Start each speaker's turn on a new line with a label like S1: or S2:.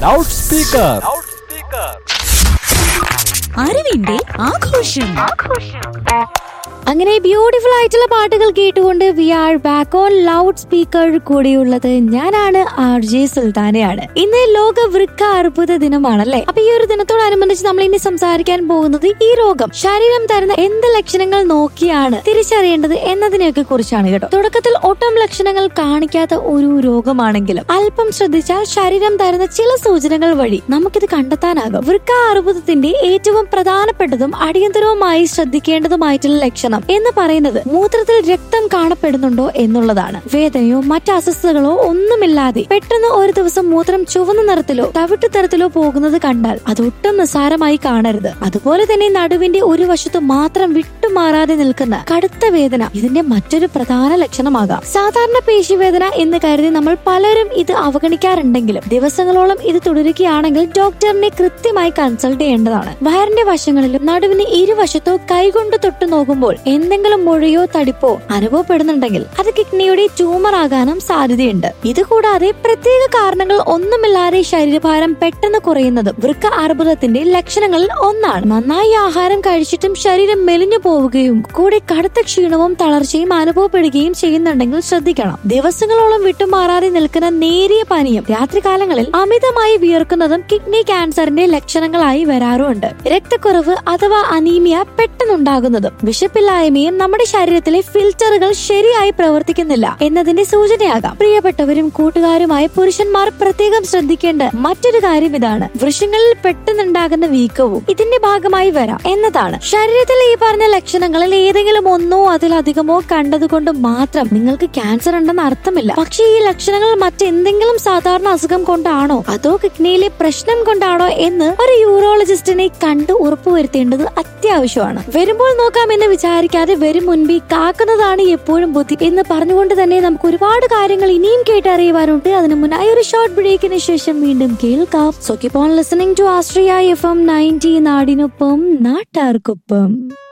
S1: loud speaker
S2: അറിവിന്റെ ആഘോഷം
S3: അങ്ങനെ ബ്യൂട്ടിഫുൾ ആയിട്ടുള്ള പാട്ടുകൾ കേട്ടുകൊണ്ട് we are back on loud speaker കൂടിയുള്ളത് ഞാനാണ് ആർ ജെ സുൽത്താനയാണ് ഇന്ന് ലോക വൃക്ക അർബുദ ദിനമാണല്ലേ അപ്പൊ ഈ ഒരു ദിനത്തോടനുബന്ധിച്ച് നമ്മൾ ഇനി സംസാരിക്കാൻ പോകുന്നത് ഈ രോഗം ശരീരം തരുന്ന എന്ത് ലക്ഷണങ്ങൾ നോക്കിയാണ് തിരിച്ചറിയേണ്ടത് എന്നതിനെയൊക്കെ കുറിച്ചാണ് കേട്ടോ തുടക്കത്തിൽ ഒട്ടും ലക്ഷണങ്ങൾ കാണിക്കാത്ത ഒരു രോഗമാണെങ്കിലും അല്പം ശ്രദ്ധിച്ചാൽ ശരീരം തരുന്ന ചില സൂചനകൾ വഴി നമുക്കിത് കണ്ടെത്താനാകും വൃക്ക അർബുദത്തിന്റെ ഏറ്റവും പ്രധാനപ്പെട്ടതും അടിയന്തരവുമായി ശ്രദ്ധിക്കേണ്ടതുമായിട്ടുള്ള ലക്ഷണം എന്ന് പറയുന്നത് മൂത്രത്തിൽ രക്തം കാണപ്പെടുന്നുണ്ടോ എന്നുള്ളതാണ് വേദനയോ മറ്റ് അസ്വസ്ഥതകളോ ഒന്നുമില്ലാതെ പെട്ടെന്ന് ഒരു ദിവസം മൂത്രം ചുവന്ന നിറത്തിലോ തവിട്ടു നിറത്തിലോ പോകുന്നത് കണ്ടാൽ അത് ഒട്ടും നിസ്സാരമായി കാണരുത് അതുപോലെ തന്നെ നടുവിന്റെ ഒരു വശത്ത് മാത്രം വിട്ടുമാറാതെ നിൽക്കുന്ന കടുത്ത വേദന ഇതിന്റെ മറ്റൊരു പ്രധാന ലക്ഷണമാകാം സാധാരണ പേശിവേദന എന്ന് കരുതി നമ്മൾ പലരും ഇത് അവഗണിക്കാറുണ്ടെങ്കിലും ദിവസങ്ങളോളം ഇത് തുടരുകയാണെങ്കിൽ ഡോക്ടറിനെ കൃത്യമായി കൺസൾട്ട് ചെയ്യേണ്ടതാണ് വയറിന്റെ വശങ്ങളിലും നടുവിന് ഇരുവശത്തോ കൈകൊണ്ട് തൊട്ടു നോക്കുമ്പോൾ എന്തെങ്കിലും മുഴയോ തടിപ്പോ അനുഭവപ്പെടുന്നുണ്ടെങ്കിൽ അത് കിഡ്നിയുടെ ട്യൂമർ ആകാനും സാധ്യതയുണ്ട് ഇത് കൂടാതെ പ്രത്യേക കാരണങ്ങൾ ഒന്നുമില്ലാതെ ശരീരഭാരം പെട്ടെന്ന് കുറയുന്നതും വൃക്ക അർബുദത്തിന്റെ ലക്ഷണങ്ങളിൽ ഒന്നാണ് നന്നായി ആഹാരം കഴിച്ചിട്ടും ശരീരം മെലിഞ്ഞു പോവുകയും കൂടെ കടുത്ത ക്ഷീണവും തളർച്ചയും അനുഭവപ്പെടുകയും ചെയ്യുന്നുണ്ടെങ്കിൽ ശ്രദ്ധിക്കണം ദിവസങ്ങളോളം വിട്ടുമാറാതെ നിൽക്കുന്ന നേരിയ പനിയും രാത്രികാലങ്ങളിൽ അമിതമായി വിയർക്കുന്നതും കിഡ്നി ക്യാൻസറിന്റെ ലക്ഷണങ്ങളായി വരാറുമുണ്ട് രക്തക്കുറവ് അഥവാ അനീമിയ പെട്ടെന്നുണ്ടാകുന്നതും വിശപ്പില്ലായ്മയും നമ്മുടെ ശരീരത്തിലെ ഫിൽറ്ററുകൾ ശരിയായി പ്രവർത്തിക്കുന്നില്ല എന്നതിന്റെ സൂചനയാകാം പ്രിയപ്പെട്ടവരും കൂട്ടുകാരുമായ പുരുഷന്മാർ പ്രത്യേകം ശ്രദ്ധിക്കേണ്ട മറ്റൊരു കാര്യം ഇതാണ് വൃഷങ്ങളിൽ പെട്ടെന്നുണ്ടാകുന്ന വീക്കവും ഇതിന്റെ ഭാഗമായി വരാം എന്നതാണ് ശരീരത്തിൽ ഈ പറഞ്ഞ ലക്ഷണങ്ങളിൽ ഏതെങ്കിലും ഒന്നോ അതിലധികമോ കണ്ടതുകൊണ്ട് മാത്രം നിങ്ങൾക്ക് ക്യാൻസർ ഉണ്ടെന്ന് അർത്ഥമില്ല പക്ഷേ ഈ ലക്ഷണങ്ങൾ മറ്റെന്തെങ്കിലും സാധാരണ അസുഖം കൊണ്ടാണോ അതോ കിഡ്നിയിലെ പ്രശ്നം കൊണ്ടാണോ എന്ന് ഒരു യൂറോളജിസ്റ്റിനെ കണ്ട് ഉറപ്പുവരുത്തേണ്ടത് അത്യാവശ്യമാണ് വരുമ്പോൾ നോക്കാം എന്ന് വിചാരിക്കാതെ വരും മുൻപേ കാക്കുന്നതാണ് എപ്പോഴും ബുദ്ധി എന്ന് പറഞ്ഞുകൊണ്ട് തന്നെ നമുക്ക് ഒരുപാട് കാര്യങ്ങൾ ഇനിയും കേട്ടറിയുവാനുണ്ട് അതിനു മുന്നായി ഒരു ഷോർട്ട് ബ്രേക്കിന് ശേഷം വീണ്ടും കേൾക്കാം so keep on listening to Astria FM ninety നയൻറ്റി നാടിനൊപ്പം നാട്ടാർക്കൊപ്പം